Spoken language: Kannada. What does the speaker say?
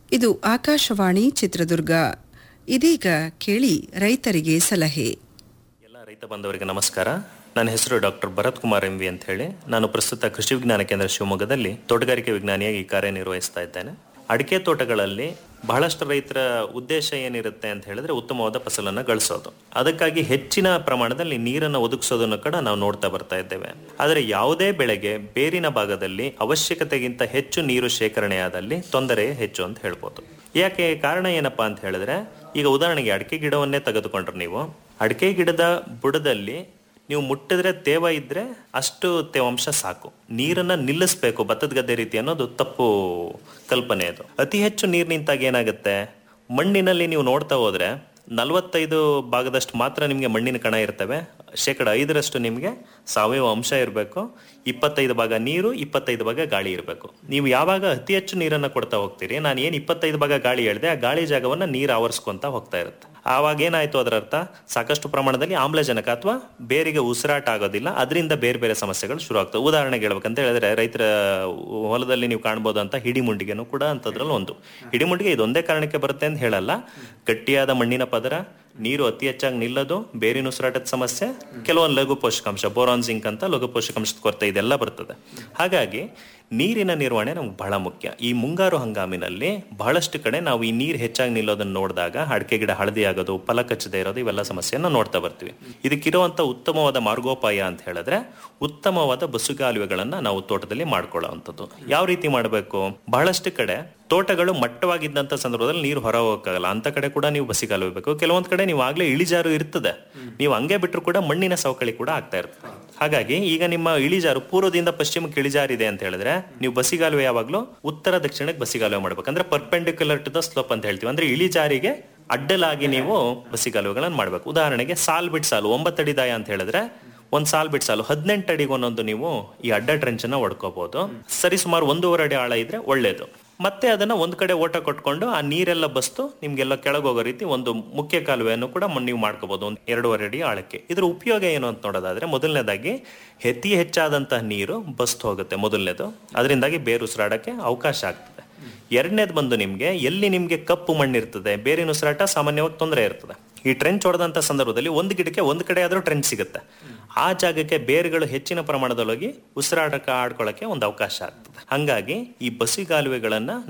ಇದು ಆಕಾಶವಾಣಿ ಚಿತ್ರದುರ್ಗ ಇದೀಗ ಕೇಳಿ ರೈತರಿಗೆ ಸಲಹೆ ಎಲ್ಲ ರೈತ ಬಾಂಧವರಿಗೆ ನಮಸ್ಕಾರ ನನ್ನ ಹೆಸರು doctor Bharath Kumar M V ಅಂತ ಹೇಳಿ ನಾನು ಪ್ರಸ್ತುತ ಕೃಷಿ ವಿಜ್ಞಾನ ಕೇಂದ್ರ ಶಿವಮೊಗ್ಗದಲ್ಲಿ ತೋಟಗಾರಿಕೆ ವಿಜ್ಞಾನಿಯಾಗಿ ಕಾರ್ಯನಿರ್ವಹಿಸ್ತಾ ಇದ್ದೇನೆ ಅಡಿಕೆ ತೋಟಗಳಲ್ಲಿ ಬಹಳಷ್ಟು ರೈತರ ಉದ್ದೇಶ ಏನಿರುತ್ತೆ ಅಂತ ಹೇಳಿದ್ರೆ ಉತ್ತಮವಾದ ಫಸಲನ್ನು ಗಳಿಸೋದು ಅದಕ್ಕಾಗಿ ಹೆಚ್ಚಿನ ಪ್ರಮಾಣದಲ್ಲಿ ನೀರನ್ನು ಒದಗಿಸೋದನ್ನು ಕೂಡ ನಾವು ನೋಡ್ತಾ ಬರ್ತಾ ಇದ್ದೇವೆ ಆದರೆ ಯಾವುದೇ ಬೆಳೆಗೆ ಬೇರಿನ ಭಾಗದಲ್ಲಿ ಅವಶ್ಯಕತೆಗಿಂತ ಹೆಚ್ಚು ನೀರು ಶೇಖರಣೆಯಾದಲ್ಲಿ ತೊಂದರೆ ಹೆಚ್ಚು ಅಂತ ಹೇಳ್ಬೋದು ಯಾಕೆ ಕಾರಣ ಏನಪ್ಪಾ ಅಂತ ಹೇಳಿದ್ರೆ ಈಗ ಉದಾಹರಣೆಗೆ ಅಡಿಕೆ ಗಿಡವನ್ನೇ ತೆಗೆದುಕೊಂಡ್ರೆ ನೀವು ಅಡಿಕೆ ಗಿಡದ ಬುಡದಲ್ಲಿ ನೀವು ಮುಟ್ಟಿದ್ರೆ ತೇವ ಇದ್ರೆ ಅಷ್ಟು ತೇವಾಂಶ ಸಾಕು ನೀರನ್ನ ನಿಲ್ಲಿಸ್ಬೇಕು ಭತ್ತದ ಗದ್ದೆ ರೀತಿ ಅನ್ನೋದು ತಪ್ಪು ಕಲ್ಪನೆ ಅದು ಅತಿ ಹೆಚ್ಚು ನೀರು ನಿಂತಾಗ ಏನಾಗುತ್ತೆ ಮಣ್ಣಿನಲ್ಲಿ ನೀವು ನೋಡ್ತಾ ಹೋದ್ರೆ ನಲವತ್ತೈದು ಭಾಗದಷ್ಟು ಮಾತ್ರ ನಿಮಗೆ ಮಣ್ಣಿನ ಕಣ ಇರ್ತವೆ ಶೇಕಡ ಐದರಷ್ಟು ನಿಮಗೆ ಸಾವಯವ ಅಂಶ ಇರಬೇಕು ಇಪ್ಪತ್ತೈದು ಭಾಗ ನೀರು ಇಪ್ಪತ್ತೈದು ಭಾಗ ಗಾಳಿ ಇರಬೇಕು ನೀವು ಯಾವಾಗ ಅತಿ ಹೆಚ್ಚು ನೀರನ್ನು ಕೊಡ್ತಾ ಹೋಗ್ತೀರಿ ನಾನು ಏನು ಇಪ್ಪತ್ತೈದು ಭಾಗ ಗಾಳಿ ಹೇಳಿದೆ ಆ ಗಾಳಿ ಜಾಗವನ್ನು ನೀರು ಆವರಿಸ್ಕೊಂತ ಹೋಗ್ತಾ ಇರುತ್ತೆ ಆವಾಗ ಏನಾಯ್ತು ಅದರ ಅರ್ಥ ಸಾಕಷ್ಟು ಪ್ರಮಾಣದಲ್ಲಿ ಆಮ್ಲಜನಕ ಅಥವಾ ಬೇರಿಗೆ ಉಸಿರಾಟ ಆಗೋದಿಲ್ಲ ಅದರಿಂದ ಬೇರೆ ಬೇರೆ ಸಮಸ್ಯೆಗಳು ಶುರು ಆಗ್ತವೆ ಉದಾಹರಣೆಗೆ ಹೇಳ್ಬೇಕಂತ ಹೇಳಿದ್ರೆ ರೈತರ ಹೊಲದಲ್ಲಿ ನೀವು ಕಾಣ್ಬೋದಂತ ಹಿಡಿಮುಂಡಿಗೆನೂ ಕೂಡ ಅಂತದ್ರಲ್ಲಿ ಒಂದು ಹಿಡಿಮುಂಡಿಗೆ ಇದೊಂದೇ ಕಾರಣಕ್ಕೆ ಬರುತ್ತೆ ಅಂತ ಹೇಳಲ್ಲ ಗಟ್ಟಿಯಾದ ಮಣ್ಣಿನ ಪದರ ನೀರು ಅತಿ ಹೆಚ್ಚಾಗಿ ನಿಲ್ಲೋದು ಬೇರಿನ ಉಸಿರಾಟದ ಸಮಸ್ಯೆ ಕೆಲವೊಂದು ಲಘು ಪೋಷಕಾಂಶ ಬೋರಾನ್ ಜಿಂಕ್ ಅಂತ ಲಘು ಪೋಷಕಾಂಶದ ಕೊರತೆ ಇದೆಲ್ಲ ಬರ್ತದೆ ಹಾಗಾಗಿ ನೀರಿನ ನಿರ್ವಹಣೆ ನಮ್ಗೆ ಬಹಳ ಮುಖ್ಯ ಈ ಮುಂಗಾರು ಹಂಗಾಮಿನಲ್ಲಿ ಬಹಳಷ್ಟು ಕಡೆ ನಾವು ಈ ನೀರು ಹೆಚ್ಚಾಗಿ ನಿಲ್ಲೋದನ್ನ ನೋಡಿದಾಗ ಅಡಿಕೆ ಗಿಡ ಹಳದಿ ಆಗೋದು ಫಲ ಕಚ್ಚದೆ ಇರೋದು ಇವೆಲ್ಲ ಸಮಸ್ಯೆಯನ್ನ ನೋಡ್ತಾ ಬರ್ತೀವಿ ಇದಕ್ಕಿರುವಂತ ಉತ್ತಮವಾದ ಮಾರ್ಗೋಪಾಯ ಅಂತ ಹೇಳಿದ್ರೆ ಉತ್ತಮವಾದ ಬಸುಗಾಲುವೆಗಳನ್ನ ನಾವು ತೋಟದಲ್ಲಿ ಮಾಡ್ಕೊಳ್ಳೋವಂಥದ್ದು ಯಾವ ರೀತಿ ಮಾಡಬೇಕು ಬಹಳಷ್ಟು ಕಡೆ ತೋಟಗಳು ಮಟ್ಟವಾಗಿದ್ದಂಥ ಸಂದರ್ಭದಲ್ಲಿ ನೀರು ಹೊರ ಹೋಗಕ್ಕಾಗಲ್ಲ ಅಂತ ಕಡೆ ಕೂಡ ನೀವು ಬಸಿಗಾಲುವೆ ಬೇಕು ಕೆಲವೊಂದ್ ಕಡೆ ನೀವು ಆಗ್ಲೇ ಇಳಿಜಾರು ಇರ್ತದೆ ನೀವು ಹಂಗೆ ಬಿಟ್ಟರು ಕೂಡ ಮಣ್ಣಿನ ಸವಕಳಿ ಕೂಡ ಆಗ್ತಾ ಇರ್ತದೆ ಹಾಗಾಗಿ ಈಗ ನಿಮ್ಮ ಇಳಿಜಾರು ಪೂರ್ವದಿಂದ ಪಶ್ಚಿಮಕ್ಕೆ ಇಳಿಜಾರಿದೆ ಅಂತ ಹೇಳಿದ್ರೆ ನೀವು ಬಸಿಗಾಲುವೆ ಯಾವಾಗಲೂ ಉತ್ತರ ದಕ್ಷಿಣಕ್ಕೆ ಬಸಿಗಾಲುವೆ ಮಾಡ್ಬೇಕು ಅಂದ್ರೆ ಪರ್ಪೆಂಡಿಕ್ಯುಲರ್ ಟು ದ ಸ್ಲೋಪ್ ಅಂತ ಹೇಳ್ತೀವಿ ಅಂದ್ರೆ ಇಳಿಜಾರಿಗೆ ಅಡ್ಡಲಾಗಿ ನೀವು ಬಸಿಗಾಲುವೆಗಳನ್ನು ಮಾಡ್ಬೇಕು ಉದಾಹರಣೆಗೆ ಸಾಲ್ ಬಿಟ್ ಸಾಲು ಒಂಬತ್ತಡಿ ದಾಯ ಅಂತ ಹೇಳಿದ್ರೆ ಒಂದ್ ಸಾಲ್ ಬಿಟ್ ಸಾಲು ಹದಿನೆಂಟು ಅಡಿಗೆ ಒಂದೊಂದು ನೀವು ಈ ಅಡ್ಡ ಟ್ರೆಂಚ್ ಅನ್ನ ಹೊಡ್ಕೋಬಹುದು ಸರಿ ಸುಮಾರು ಒಂದೂವರೆ ಅಡಿ ಆಳ ಇದ್ರೆ ಒಳ್ಳೇದು ಮತ್ತೆ ಅದನ್ನ ಒಂದ್ ಕಡೆ ಓಟ ಕೊಟ್ಕೊಂಡು ಆ ನೀರೆಲ್ಲ ಬಸ್ತು ನಿಮ್ಗೆಲ್ಲ ಕೆಳಗೋಗೋ ರೀತಿ ಒಂದು ಮುಖ್ಯ ಕಾಲುವೆಯನ್ನು ಕೂಡ ಮ- ನೀವು ಮಾಡ್ಕೋಬಹುದು ಒಂದು ಎರಡೂವರೆ ಅಡಿ ಆಳಕ್ಕೆ ಇದ್ರ ಉಪಯೋಗ ಏನು ಅಂತ ನೋಡೋದಾದ್ರೆ ಮೊದಲನೇದಾಗಿ ಅತಿ ಹೆಚ್ಚಾದಂತಹ ನೀರು ಬಸ್ತು ಹೋಗುತ್ತೆ ಮೊದಲನೇದು ಅದರಿಂದಾಗಿ ಬೇರು ಉಸಿರಾಡಕ್ಕೆ ಅವಕಾಶ ಆಗ್ತದೆ ಎರಡನೇದು ಬಂದು ನಿಮ್ಗೆ ಎಲ್ಲಿ ನಿಮ್ಗೆ ಕಪ್ಪು ಮಣ್ಣಿರ್ತದೆ ಬೇರಿನ ಉಸಿರಾಟ ಸಾಮಾನ್ಯವಾಗಿ ತೊಂದರೆ ಇರ್ತದೆ ಈ ಟ್ರೆಂಚ್ ಹೊಡೆದಂತ ಸಂದರ್ಭದಲ್ಲಿ ಒಂದು ಗಿಡಕ್ಕೆ ಒಂದು ಕಡೆ ಆದ್ರೂ ಟ್ರೆಂಚ್ ಸಿಗುತ್ತೆ ಆ ಜಾಗಕ್ಕೆ ಬೇರುಗಳು ಹೆಚ್ಚಿನ ಪ್ರಮಾಣದೊಳಗೆ ಉಸಿರಾಟಕ್ಕೆ ಆಡ್ಕೊಳ್ಳಕ್ಕೆ ಒಂದು ಅವಕಾಶ ಆಗ್ತದೆ ಹಂಗಾಗಿ ಈ ಬಸಿಗಾಲುವೆಗಳನ್ನ